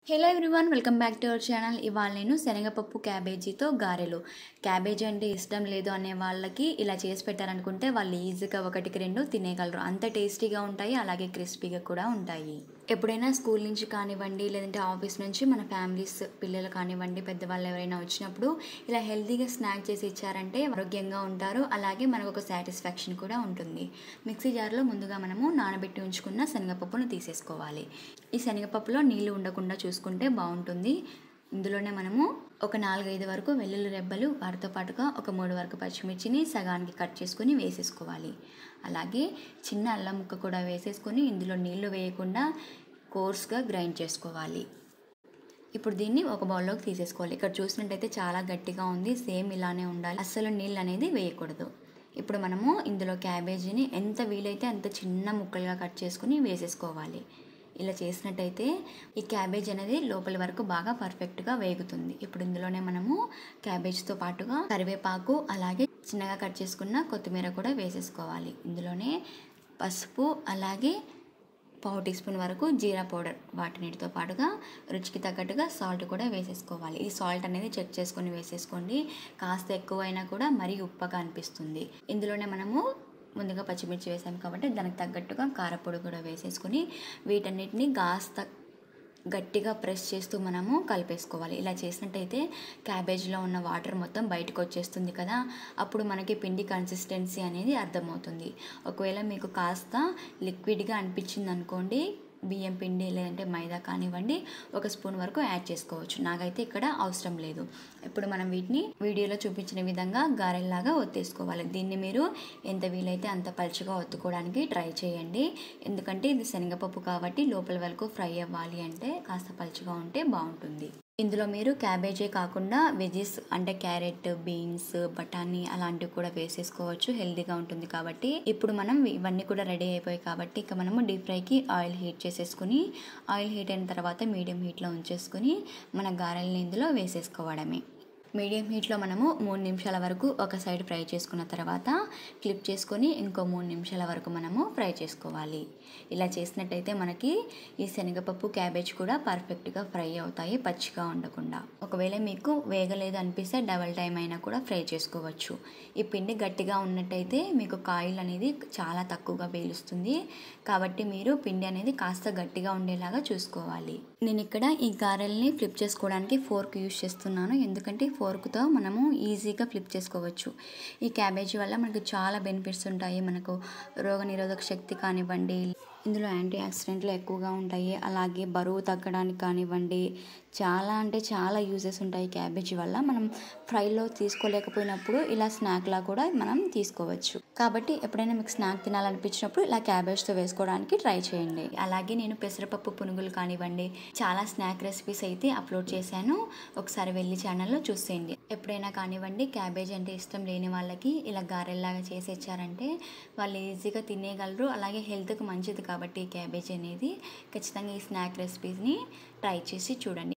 hello everyone welcome back to our channel ఇవాళ నేను శనగపప్పు క్యాబేజీతో గారెలు క్యాబేజీ అంటే ఇష్టం లేదు అనే వాళ్ళకి ఇలా చేసి పెట్టారనుకుంటే వాళ్ళు ఈజీగా ఒకటికి రెండు తినేయగలరు అంత టేస్టీగా ఉంటాయి అలాగే క్రిస్పీగా కూడా ఉంటాయి ఎప్పుడైనా స్కూల్ నుంచి కానివ్వండి లేదంటే ఆఫీస్ నుంచి మన ఫ్యామిలీస్ పిల్లలు కానివ్వండి పెద్దవాళ్ళు ఎవరైనా వచ్చినప్పుడు ఇలా హెల్తీగా స్నాక్ చేసి ఇచ్చారంటే ఆరోగ్యంగా ఉంటారు అలాగే మనకు ఒక సాటిస్ఫాక్షన్ కూడా ఉంటుంది మిక్సీ జార్లో ముందుగా మనము నానబెట్టి ఉంచుకున్న శనగపప్పును తీసేసుకోవాలి ఈ శనగపప్పులో నీళ్లు ఉండకుండా చూసుకుంటే బాగుంటుంది ఇందులోనే మనము ఒక నాలుగైదు వరకు వెల్లుల్లి రెబ్బలు వాటితో పాటుగా ఒక మూడు వరకు పచ్చిమిర్చిని సగానికి కట్ చేసుకొని వేసేసుకోవాలి అలాగే చిన్న అల్లం ముక్క కూడా వేసేసుకొని ఇందులో నీళ్లు వేయకుండా కోర్స్గా గ్రైండ్ చేసుకోవాలి ఇప్పుడు దీన్ని ఒక బౌల్లోకి తీసేసుకోవాలి ఇక్కడ చూసినట్టయితే చాలా గట్టిగా ఉంది సేమ్ ఇలానే ఉండాలి అస్సలు నీళ్ళు అనేది వేయకూడదు ఇప్పుడు మనము ఇందులో క్యాబేజీని ఎంత వీలైతే అంత చిన్న ముక్కలుగా కట్ చేసుకుని వేసేసుకోవాలి ఇలా చేసినట్టయితే ఈ క్యాబేజ్ అనేది లోపలి వరకు బాగా పర్ఫెక్ట్గా వేగుతుంది ఇప్పుడు ఇందులోనే మనము క్యాబేజ్తో పాటుగా కరివేపాకు అలాగే చిన్నగా కట్ చేసుకున్న కొత్తిమీర కూడా వేసేసుకోవాలి ఇందులోనే పసుపు అలాగే పావు టీ స్పూన్ వరకు జీరా పౌడర్ వాటినిటితో పాటుగా రుచికి తగ్గట్టుగా సాల్ట్ కూడా వేసేసుకోవాలి ఈ సాల్ట్ అనేది చెక్ చేసుకొని వేసేసుకోండి కాస్త ఎక్కువైనా కూడా మరీ ఉప్పగా అనిపిస్తుంది ఇందులోనే మనము ముందుగా పచ్చిమిర్చి వేసాము కాబట్టి దానికి తగ్గట్టుగా కారపొడి కూడా వేసేసుకొని వీటన్నిటిని కాస్త గట్టిగా ప్రెస్ చేస్తూ మనము కలిపేసుకోవాలి ఇలా చేసినట్టయితే క్యాబేజ్లో ఉన్న వాటర్ మొత్తం బయటకు వచ్చేస్తుంది కదా అప్పుడు మనకి పిండి కన్సిస్టెన్సీ అనేది అర్థమవుతుంది ఒకవేళ మీకు కాస్త లిక్విడ్గా అనిపించింది అనుకోండి బియ్యం పిండి లేదంటే మైదా కానివ్వండి ఒక స్పూన్ వరకు యాడ్ చేసుకోవచ్చు నాకైతే ఇక్కడ అవసరం లేదు ఇప్పుడు మనం వీటిని వీడియోలో చూపించిన విధంగా గారెల్లాగా ఒత్తేసుకోవాలి దీన్ని మీరు ఎంత వీలైతే అంత పలుచగా ఒత్తుకోవడానికి ట్రై చేయండి ఎందుకంటే ఇది శనగపప్పు కాబట్టి లోపల వరకు ఫ్రై అవ్వాలి అంటే కాస్త పలుచగా ఉంటే బాగుంటుంది ఇందులో మీరు క్యాబేజే కాకుండా వెజెస్ అంటే క్యారెట్ బీన్స్ బఠానీ అలాంటివి కూడా వేసేసుకోవచ్చు హెల్తీగా ఉంటుంది కాబట్టి ఇప్పుడు మనం ఇవన్నీ కూడా రెడీ అయిపోయాయి కాబట్టి ఇక మనము డీప్ ఫ్రైకి ఆయిల్ హీట్ చేసేసుకుని ఆయిల్ హీట్ అయిన తర్వాత మీడియం హీట్లో ఉంచేసుకుని మన గారెల్ని ఇందులో వేసేసుకోవడమే మీడియం హీట్లో మనము మూడు నిమిషాల వరకు ఒక సైడ్ ఫ్రై చేసుకున్న తర్వాత క్లిప్ చేసుకొని ఇంకో మూడు నిమిషాల వరకు మనము ఫ్రై చేసుకోవాలి ఇలా చేసినట్టయితే మనకి ఈ శనగపప్పు క్యాబేజ్ కూడా పర్ఫెక్ట్గా ఫ్రై అవుతాయి పచ్చిగా ఉండకుండా ఒకవేళ మీకు వేగలేదు అనిపిస్తే డబల్ టైం అయినా కూడా ఫ్రై చేసుకోవచ్చు ఈ పిండి గట్టిగా ఉన్నట్టయితే మీకు కాయిల్ అనేది చాలా తక్కువగా పేలుస్తుంది కాబట్టి మీరు పిండి అనేది కాస్త గట్టిగా ఉండేలాగా చూసుకోవాలి నేను ఇక్కడ ఈ గారెల్ని ఫ్లిప్ చేసుకోవడానికి ఫోర్క్ యూస్ చేస్తున్నాను ఎందుకంటే ఫోర్క్తో మనము ఈజీగా ఫ్లిప్ చేసుకోవచ్చు ఈ క్యాబేజీ వల్ల మనకు చాలా బెనిఫిట్స్ ఉంటాయి మనకు రోగనిరోధక శక్తి కానివ్వండి ఇందులో యాంటీ ఆక్సిడెంట్లు ఎక్కువగా ఉంటాయి అలాగే బరువు తగ్గడానికి కానివ్వండి చాలా అంటే చాలా యూజెస్ ఉంటాయి క్యాబేజీ వల్ల మనం ఫ్రైలో తీసుకోలేకపోయినప్పుడు ఇలా స్నాక్లా కూడా మనం తీసుకోవచ్చు కాబట్టి ఎప్పుడైనా మీకు స్నాక్ తినాలనిపించినప్పుడు ఇలా క్యాబేజ్తో వేసుకోవడానికి ట్రై చేయండి అలాగే నేను పెసరపప్పు పునుగులు కానివ్వండి చాలా స్నాక్ రెసిపీస్ అయితే అప్లోడ్ చేశాను ఒకసారి వెళ్ళి ఛానల్లో చూసేయండి ఎప్పుడైనా కానివ్వండి క్యాబేజ్ అంటే ఇష్టం లేని వాళ్ళకి ఇలా గారెల్లాగా చేసి ఇచ్చారంటే వాళ్ళు ఈజీగా తినేయగలరు అలాగే హెల్త్కి మంచిది కాబట్టి క్యాబేజ్ అనేది ఖచ్చితంగా ఈ స్నాక్ రెసిపీస్ని ట్రై చేసి చూడండి